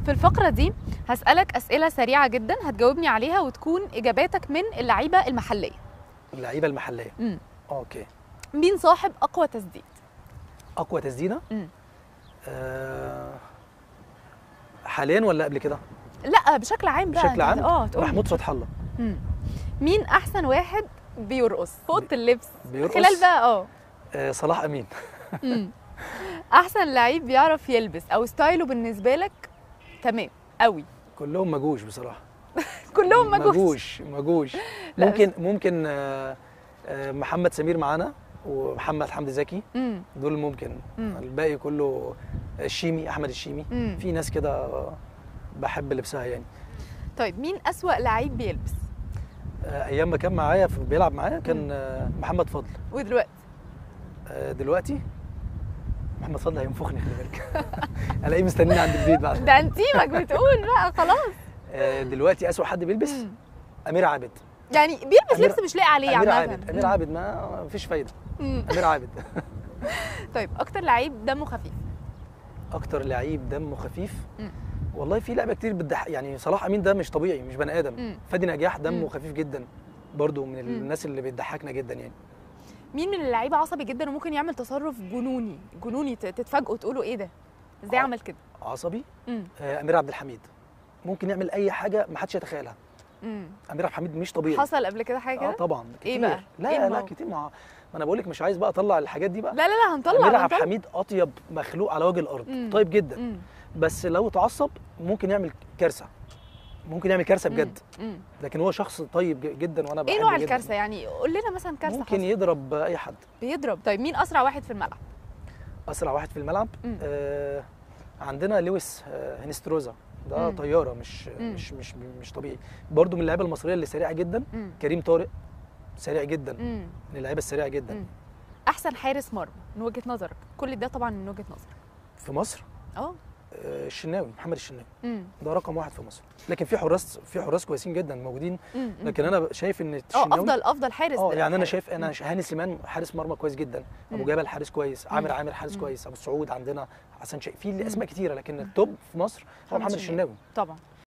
في الفقره دي هسالك اسئله سريعه جدا هتجاوبني عليها وتكون اجاباتك من اللعيبه المحليه اللعيبه المحليه امم اوكي مين صاحب اقوى تسديد اقوى تسديده مم. آه حاليا ولا قبل كده لا بشكل عام بقى بشكل عام اه تقول محمود فتح الله مم. مين احسن واحد بيرقص في اوضه اللبس بيرقص خلال بقى اه آه صلاح امين مم. احسن لعيب بيعرف يلبس او ستايله بالنسبه لك تمام قوي كلهم مجوش بصراحه كلهم مجوز مجوش مجوش لا، ممكن ممكن آه آه محمد سمير معانا ومحمد حمدي زكي مم. دول ممكن مم. الباقي كله الشيمي احمد الشيمي مم. في ناس كده بحب لبسها يعني طيب مين اسوأ لعيب بيلبس آه، ايام ما كان معايا في- بيلعب معايا كان آه، محمد فضل ودلوقتي آه، دلوقتي محمد فضل هينفخني خلي بالك الاقيه مستنيني عند البيت بعد ده انتيمك بتقول بقى خلاص آه، دلوقتي اسوأ حد بيلبس مم. امير عابد يعني بيلبس أمير- لبس مش لاقي عليه امير عامه عابد امير عابد ما فيش فايده مم. امير عابد طيب اكتر لعيب دمه خفيف اكتر لعيب دمه خفيف مم. والله في لعيبه كتير بتضح يعني صلاح امين ده مش طبيعي مش بني ادم مم. فادي نجاح دمه مم. خفيف جدا برضو من الناس اللي بتضحكنا جدا يعني مين من اللعيبه عصبي جدا وممكن يعمل تصرف جنوني جنوني ت- تتفاجئوا تقولوا ايه ده ازاي آه. عمل كده عصبي مم. آه، امير عبد الحميد ممكن يعمل اي حاجه ما حدش يتخيلها مم. امير عبد الحميد مش طبيعي حصل قبل كده حاجه اه كده طبعا إيه كتير. بقى؟ لا إيه لا الموقف؟ كتير مع ما انا بقول لك مش عايز بقى اطلع الحاجات دي بقى لا لا لا هنطلع امير عبد هنطلع. الحميد اطيب مخلوق على وجه الارض مم. طيب جدا مم. بس لو اتعصب ممكن يعمل كارثه ممكن يعمل كارثه بجد مم. لكن هو شخص طيب ج- جدا وانا ايه بحبه نوع جداً. الكارثه يعني قول لنا مثلا كارثه ممكن حصلت. يضرب اي حد بيضرب طيب مين اسرع واحد في الملعب اسرع واحد في الملعب مم. آه عندنا لويس آه هينستروزا ده مم. طياره مش مم. مش مش مش طبيعي برضو من اللعيبه المصريه اللي سريعه جدا مم. كريم طارق سريع جدا مم. من اللعيبه السريعه جدا مم. احسن حارس مرمى من وجهه نظرك كل ده طبعا من وجهه نظرك في مصر اه آه الشناوي محمد الشناوي مم. ده رقم واحد في مصر لكن في حراس في حراس كويسين جدا موجودين مم. لكن انا شايف ان اه الشناوي افضل افضل حارس اه يعني انا حارس. شايف انا هاني سليمان حارس مرمى كويس جدا ابو مم. جبل حارس كويس عامر مم. عامر حارس مم. كويس ابو سعود عندنا حسن شيخ في اسماء كتيره لكن التوب في مصر هو محمد الشناوي طبعا